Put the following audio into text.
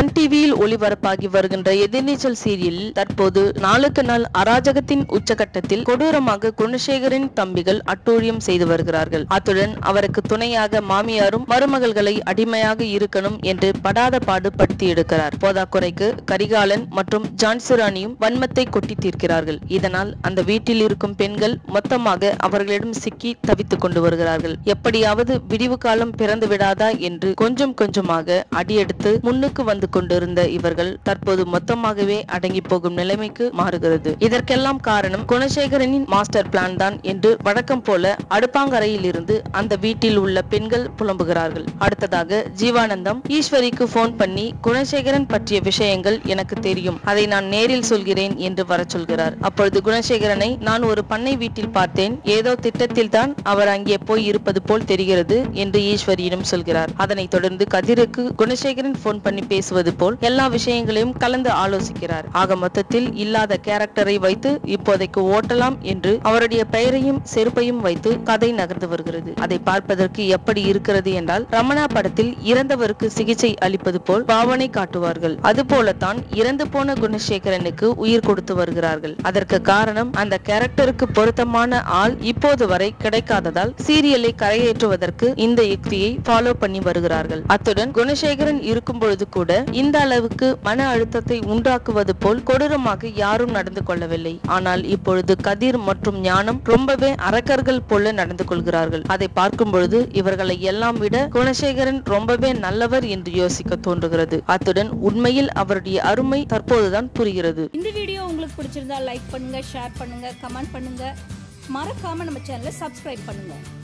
Sun டிவியில் ஒளிபரப்பாகி வருகின்ற எதிர்நீச்சல் சீரியலில் தற்போது நாளுக்கு நாள் அராஜகத்தின் உச்சகட்டத்தில் கொடூரமாக குணசேகரின் தம்பிகள் அட்டூழியம் செய்து வருகிறார்கள் அத்துடன் அவருக்கு துணையாக மாமியாரும் மருமகள்களை அடிமையாக இருக்கணும் என்று படாத பாடு படுத்தி எடுக்கிறார் போதாக்குறைக்கு கரிகாலன் மற்றும் ஜான்சிராணியும் வன்மத்தை கொட்டி தீர்க்கிறார்கள் இதனால் அந்த வீட்டில் இருக்கும் பெண்கள் மொத்தமாக அவர்களிடம் சிக்கி தவித்துக் கொண்டு வருகிறார்கள் எப்படியாவது விடிவு காலம் பிறந்து விடாதா என்று கொஞ்சம் கொஞ்சமாக அடியெடுத்து முன்னுக்கு வந்து கொண்டிருந்த இவர்கள் தற்போது மொத்தமாகவே அடங்கி போகும் நிலைமைக்கு மாறுகிறது இதற்கெல்லாம் காரணம் குணசேகரனின் மாஸ்டர் பிளான் தான் என்று வழக்கம் போல அடுப்பாங்கரையில் இருந்து அந்த வீட்டில் உள்ள பெண்கள் புலம்புகிறார்கள் அடுத்ததாக ஜீவானந்தம் ஈஸ்வரிக்கு போன் பண்ணி குணசேகரன் பற்றிய விஷயங்கள் எனக்கு தெரியும் அதை நான் நேரில் சொல்கிறேன் என்று வர சொல்கிறார் அப்பொழுது குணசேகரனை நான் ஒரு பண்ணை வீட்டில் பார்த்தேன் ஏதோ திட்டத்தில் தான் அவர் அங்கே போய் இருப்பது போல் தெரிகிறது என்று ஈஸ்வரியிடம் சொல்கிறார் அதனைத் தொடர்ந்து கதிருக்கு குணசேகரன் போன் பண்ணி பேசுவது போல் எல்லா விஷயங்களையும் கலந்து ஆலோசிக்கிறார் ஆக மொத்தத்தில் இல்லாத கேரக்டரை வைத்து இப்போதைக்கு ஓட்டலாம் என்று அவருடைய பெயரையும் செருப்பையும் வைத்து கதை நகர்ந்து வருகிறது அதை பார்ப்பதற்கு எப்படி இருக்கிறது என்றால் ரமணா படத்தில் இறந்தவருக்கு சிகிச்சை அளிப்பது போல் பாவனை காட்டுவார்கள் அதுபோலத்தான் இறந்து போன குணசேகரனுக்கு உயிர் கொடுத்து வருகிறார்கள் அதற்கு காரணம் அந்த கேரக்டருக்கு பொருத்தமான ஆள் இப்போது வரை கிடைக்காததால் சீரியலை கரையேற்றுவதற்கு இந்த யுக்தியை ஃபாலோ பண்ணி வருகிறார்கள் அத்துடன் குணசேகரன் இருக்கும் பொழுது கூட இந்த அளவுக்கு மன அழுத்தத்தை உண்டாக்குவது போல் கொடூரமாக யாரும் நடந்து கொள்ளவில்லை ஆனால் இப்பொழுது கதிர் மற்றும் ஞானம் ரொம்பவே அரக்கர்கள் போல நடந்து கொள்கிறார்கள் அதை பார்க்கும் பொழுது இவர்களை எல்லாம் விட குணசேகரன் ரொம்பவே நல்லவர் என்று யோசிக்க தோன்றுகிறது அத்துடன் உண்மையில் அவருடைய அருமை தற்போதுதான் புரிகிறது இந்த வீடியோ உங்களுக்கு பிடிச்சிருந்தா லைக் பண்ணுங்க ஷேர் பண்ணுங்க கமெண்ட் பண்ணுங்க மறக்காம நம்ம சேனலை சப்ஸ்கிரைப் பண்ணுங்க